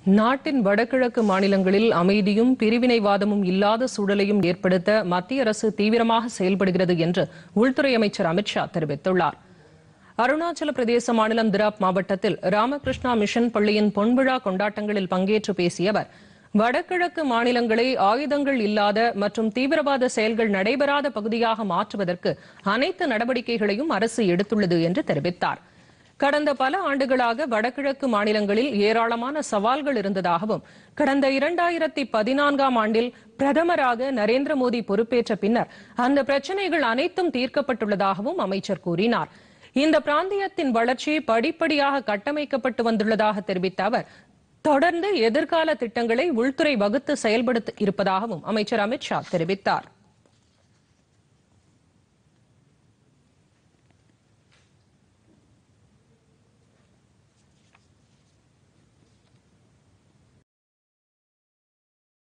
நாட்டின் வடகிழக்கு மாநிலங்களில் அமைதியும் பிரிவினைவாதமும் இல்லாத சூழலையும் ஏற்படுத்த மத்திய அரசு தீவிரமாக செயல்படுகிறது என்று உள்துறை அமைச்சர் அமித்ஷா தெரிவித்துள்ளார் அருணாச்சல பிரதேச மாநிலம் திராப் மாவட்டத்தில் ராமகிருஷ்ணா மிஷன் பள்ளியின் பொன்விழா கொண்டாட்டங்களில் பங்கேற்று பேசிய அவர் வடகிழக்கு மாநிலங்களை ஆயுதங்கள் இல்லாத மற்றும் தீவிரவாத செயல்கள் நடைபெறாத பகுதியாக மாற்றுவதற்கு அனைத்து நடவடிக்கைகளையும் அரசு எடுத்துள்ளது என்று தெரிவித்தார் கடந்த பல ஆண்டுகளாக வடகிழக்கு மாநிலங்களில் ஏராளமான சவால்கள் இருந்ததாகவும் கடந்த இரண்டாயிரத்தி பதினான்காம் ஆண்டில் பிரதமராக நரேந்திர மோடி பொறுப்பேற்ற பின்னர் அந்த பிரச்சனைகள் அனைத்தும் தீர்க்கப்பட்டுள்ளதாகவும் அமைச்சர் கூறினார் இந்த பிராந்தியத்தின் வளர்ச்சி படிப்படியாக கட்டமைக்கப்பட்டு வந்துள்ளதாக தெரிவித்த அவர் தொடர்ந்து எதிர்கால திட்டங்களை உள்துறை வகுத்து செயல்படுத்த இருப்பதாகவும் அமைச்சர் அமித்ஷா தெரிவித்தார்